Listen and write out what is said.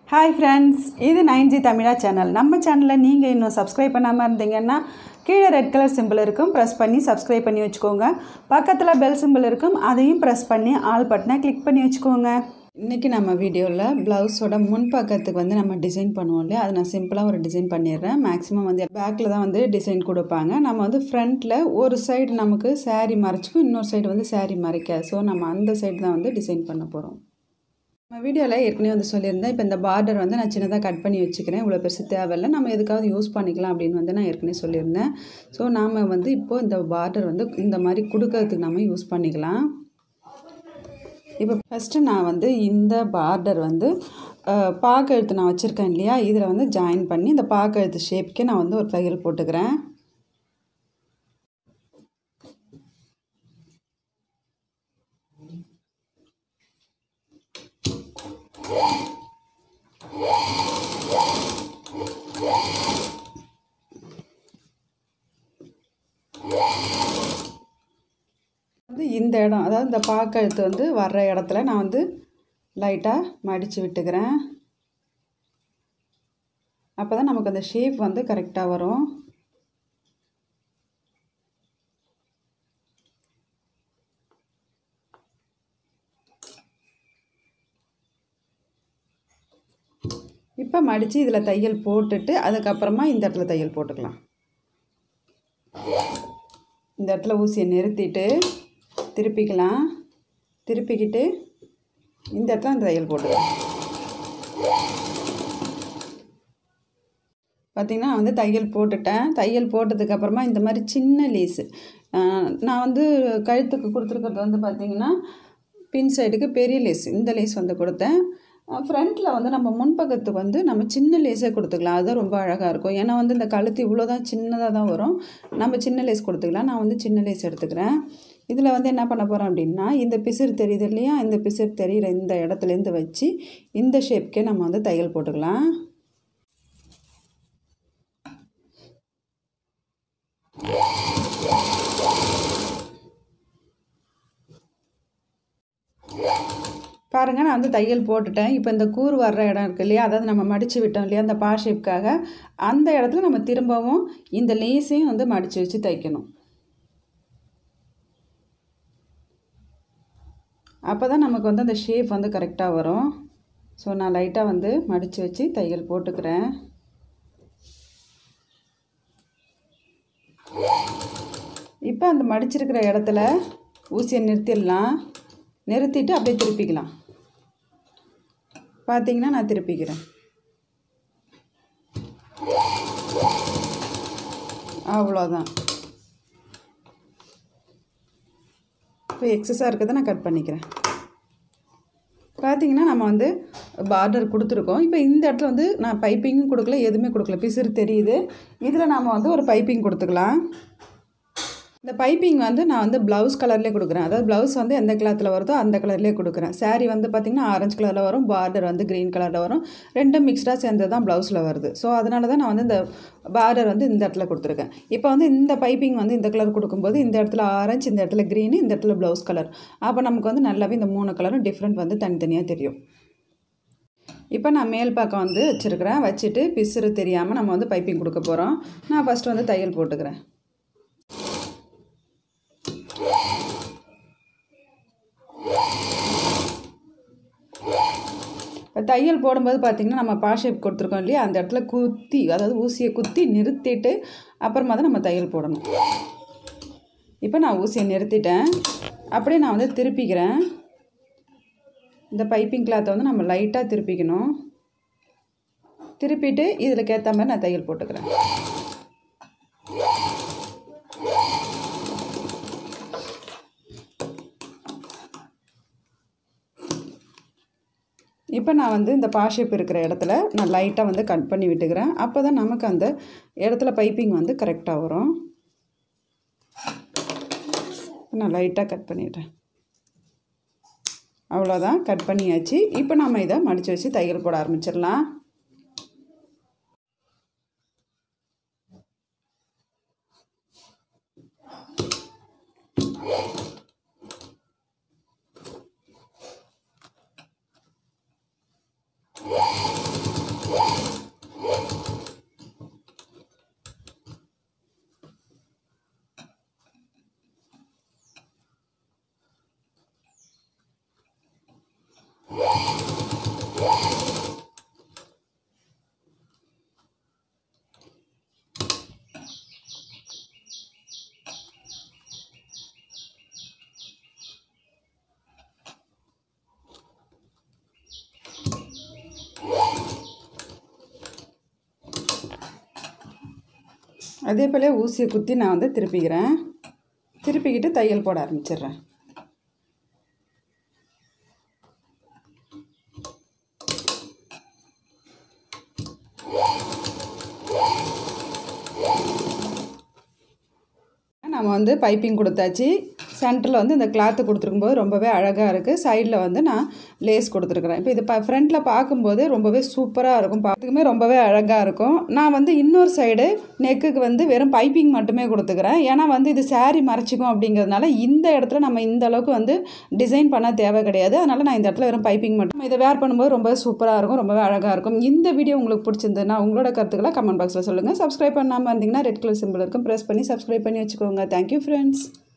hi friends இது nine G Tamizha channel நம்ம சேனலில் நீங்கள் இன்னும் சப்ஸ்கிரைப் பண்ணாமல் இருந்தீங்கன்னா கீழே ரெட் கலர் சிம்பிள் இருக்கும் ப்ரெஸ் பண்ணி சப்ஸ்கிரைப் பண்ணி வச்சுக்கோங்க பக்கத்தில் பெல் சிம்பிள் இருக்கும் அதையும் ப்ரெஸ் பண்ணி ஆல் பட்டனை கிளிக் பண்ணி வச்சுக்கோங்க இன்றைக்கி நம்ம வீடியோவில் ப்ளவுஸோட முன்பக்கத்துக்கு வந்து நம்ம டிசைன் பண்ணுவோம் இல்லையா அது நான் சிம்பிளாக ஒரு டிசைன் பண்ணிடுறேன் மேக்ஸிமம் வந்து பேக்கில் தான் வந்து டிசைன் கொடுப்பாங்க நம்ம வந்து ஃப்ரண்ட்டில் ஒரு சைடு நமக்கு saree மறைச்சிக்கும் இன்னொரு சைடு வந்து saree மறைக்காது ஸோ நம்ம அந்த சைடு தான் வந்து டிசைன் பண்ண போகிறோம் நம்ம வீடியோவில் ஏற்கனவே வந்து சொல்லியிருந்தேன் இப்போ இந்த பார்டர் வந்து நான் சின்னதாக கட் பண்ணி வச்சுக்கிறேன் இவ்வளோ பெருசு தேவையில்லை நம்ம எதுக்காவது யூஸ் பண்ணிக்கலாம் அப்படின்னு வந்து நான் ஏற்கனவே சொல்லியிருந்தேன் ஸோ நாம் வந்து இப்போது இந்த பார்டர் வந்து இந்த மாதிரி கொடுக்கறதுக்கு நம்ம யூஸ் பண்ணிக்கலாம் இப்போ ஃபஸ்ட்டு நான் வந்து இந்த பார்டர் வந்து அஹ், பாக்கு எழுத்து நான் வச்சுருக்கேன் இல்லையா இதில் வந்து ஜாயின் பண்ணி இந்த பாக்கு எழுத்து ஷேப்க்கே நான் வந்து ஒரு தையல் போட்டுக்கிறேன் வந்து இந்த இடம் அதாவது இந்த பாக்கழுத்து வந்து வர்ற இடத்துல நான் வந்து லைட்டாக மடித்து விட்டுக்கிறேன் அப்போ தான் நமக்கு அந்த ஷேப் வந்து கரெக்டாக வரும் இப்போ மடித்து இதில் தையல் போட்டுட்டு அதுக்கப்புறமா இந்த இடத்துல தையல் போட்டுக்கலாம் இந்த இடத்துல ஊசியை நிறுத்திட்டு திருப்பிக்கலாம் திருப்பிக்கிட்டு இந்த இடத்துல அந்த தையல் போட்டுக்கலாம் பார்த்திங்கன்னா நான் வந்து தையல் போட்டுட்டேன் தையல் போட்டதுக்கப்புறமா இந்த மாதிரி சின்ன லேஸு நான் வந்து கழுத்துக்கு கொடுத்துருக்கிறது வந்து பார்த்திங்கன்னா பின் சைடுக்கு பெரிய லேஸ் இந்த லேஸ் வந்து கொடுத்தேன் ஃப்ரண்ட்டில் வந்து நம்ம முன்பக்கத்துக்கு வந்து நம்ம சின்ன லேஸே கொடுத்துக்கலாம் அதுதான் ரொம்ப அழகாக இருக்கும் ஏன்னா வந்து இந்த கழுத்து இவ்வளோ தான் சின்னதாக தான் வரும் நம்ம சின்ன லேஸ் கொடுத்துக்கலாம் நான் வந்து சின்ன லேஸ் எடுத்துக்கிறேன் இதில் வந்து என்ன பண்ண போகிறேன் அப்படின்னா இந்த பிசிறு தெரியுது இல்லையா இந்த பிசிறு தெரிகிற இந்த இடத்துலேருந்து வச்சு இந்த ஷேப்க்கே நம்ம வந்து தையல் போட்டுக்கலாம் பாருங்கள் நான் வந்து தையல் போட்டுட்டேன் இப்போ இந்த கூறு வர்ற இடம் இருக்கு இல்லையா அதாவது நம்ம மடித்து விட்டோம் இல்லையா அந்த பா ஷேப்க்காக அந்த இடத்துல நம்ம திரும்பவும் இந்த லேஸையும் வந்து மடித்து வச்சு தைக்கணும் அப்போ தான் நமக்கு வந்து அந்த ஷேப் வந்து கரெக்டாக வரும் ஸோ நான் லைட்டாக வந்து மடித்து வச்சு தையல் போட்டுக்கிறேன் இப்போ அந்த மடிச்சிருக்கிற இடத்துல ஊசியை நிறுத்திடலாம் நிறுத்திட்டு அப்படியே திருப்பிக்கலாம் பார்த்தீங்கன்னா நான் திருப்பிக்கிறேன் அவ்வளோதான் இப்போ எக்ஸஸாக இருக்கிறத நான் கட் பண்ணிக்கிறேன் பார்த்தீங்கன்னா நம்ம வந்து பார்டர் கொடுத்துருக்கோம் இப்போ இந்த இடத்துல வந்து நான் பைப்பிங்கும் கொடுக்கல எதுவுமே கொடுக்கல பிசிறு தெரியுது இதில் நாம் வந்து ஒரு பைப்பிங் கொடுத்துக்கலாம் இந்த பைப்பிங் வந்து நான் வந்து ப்ளவுஸ் கலர்லேயே கொடுக்குறேன் அதாவது ப்ளவுஸ் வந்து எந்த கிளாத்தில் வருதோ அந்த கலர்லேயே கொடுக்குறேன் saree வந்து பார்த்திங்கன்னா ஆரஞ்சு கலரில் வரும் பார்டர் வந்து க்ரீன் கலரில் வரும் ரெண்டும் மிக்ஸ்டாக சேர்ந்து தான் ப்ளவுஸில் வருது ஸோ அதனால தான் நான் வந்து இந்த பார்டர் வந்து இந்த இடத்துல கொடுத்துருக்கேன் இப்போ வந்து இந்த பைப்பிங் வந்து இந்த கலர் கொடுக்கும்போது இந்த இடத்துல ஆரஞ்சு இந்த இடத்துல க்ரீனு இந்த இடத்துல ப்ளவுஸ் கலர் அப்போ நமக்கு வந்து நல்லாவே இந்த மூணு கலரும் டிஃப்ரெண்ட் வந்து தனித்தனியாக தெரியும் இப்போ நான் மேல் பக்கம் வந்து வச்சுருக்கிறேன் வச்சுட்டு பிசுறு தெரியாமல் நம்ம வந்து பைப்பிங் கொடுக்க போகிறோம் நான் ஃபஸ்ட்டு வந்து தையல் போட்டுக்கிறேன் இப்போ தையல் போடும்போது பார்த்திங்கன்னா நம்ம பா ஷேப் கொடுத்துருக்கோம் இல்லையா அந்த இடத்துல குத்தி அதாவது ஊசியை குத்தி நிறுத்திட்டு அப்புறமா தான் நம்ம தையல் போடணும் இப்போ நான் ஊசியை நிறுத்திட்டேன் அப்படியே நான் வந்து திருப்பிக்கிறேன் இந்த பைப்பிங் கிளாத்தை வந்து நம்ம லைட்டாக திருப்பிக்கணும் திருப்பிட்டு இதில் ஏற்ற மாதிரி நான் தையல் போட்டுக்கிறேன் இப்போ நான் வந்து இந்த பாஷேப் இருக்கிற இடத்துல நான் லைட்டாக வந்து கட் பண்ணி விட்டுக்கிறேன் அப்போ தான் நமக்கு அந்த இடத்துல பைப்பிங் வந்து கரெக்டாக வரும் நான் லைட்டாக கட் பண்ணிடுறேன் அவ்வளோதான் கட் பண்ணியாச்சு இப்போ நம்ம இதை மடித்து வச்சு தையல் போட ஆரம்பிச்சிடலாம் அதே போல் ஊசியை குத்தி நான் வந்து திருப்பிக்கிறேன் திருப்பிக்கிட்டு தையல் போட ஆரம்பிச்சிடுறேன் நம்ம வந்து பைப்பிங் கொடுத்தாச்சு சென்டரில் வந்து இந்த கிளாத்து கொடுத்துருக்கும்போது ரொம்பவே அழகாக இருக்குது சைடில் வந்து நான் லேஸ் கொடுத்துருக்குறேன் இப்போ இது ப ஃப்ரண்ட்டில் பார்க்கும்போது ரொம்பவே சூப்பராக இருக்கும் பார்த்துக்குமே ரொம்பவே அழகாக இருக்கும் நான் வந்து இன்னொரு சைடு நெக்குக்கு வந்து வெறும் பைப்பிங் மட்டுமே கொடுத்துக்கிறேன் ஏன்னா வந்து இது saree மறைச்சிக்கும் அப்படிங்கிறதுனால இந்த இடத்துல நம்ம இந்த அளவுக்கு வந்து டிசைன் பண்ண தேவை கிடையாது அதனால் நான் இந்த இடத்துல வெறும் பைப்பிங் மட்டும் இதை வேர் பண்ணும்போது ரொம்ப சூப்பராக இருக்கும் ரொம்பவே அழகாக இருக்கும் இந்த வீடியோ உங்களுக்கு பிடிச்சிருந்ததுன்னா உங்களோட கருத்துக்களை கமெண்ட் பாக்ஸில் சொல்லுங்கள் சப்ஸ்கிரைப் பண்ணாமல் இருந்தீங்கன்னா ரெட் கலர் சிம்பிள் இருக்கும் ப்ரெஸ் பண்ணி சப்ஸ்கிரைப் பண்ணி வச்சுக்கோங்க தேங்க்யூ ஃப்ரெண்ட்ஸ்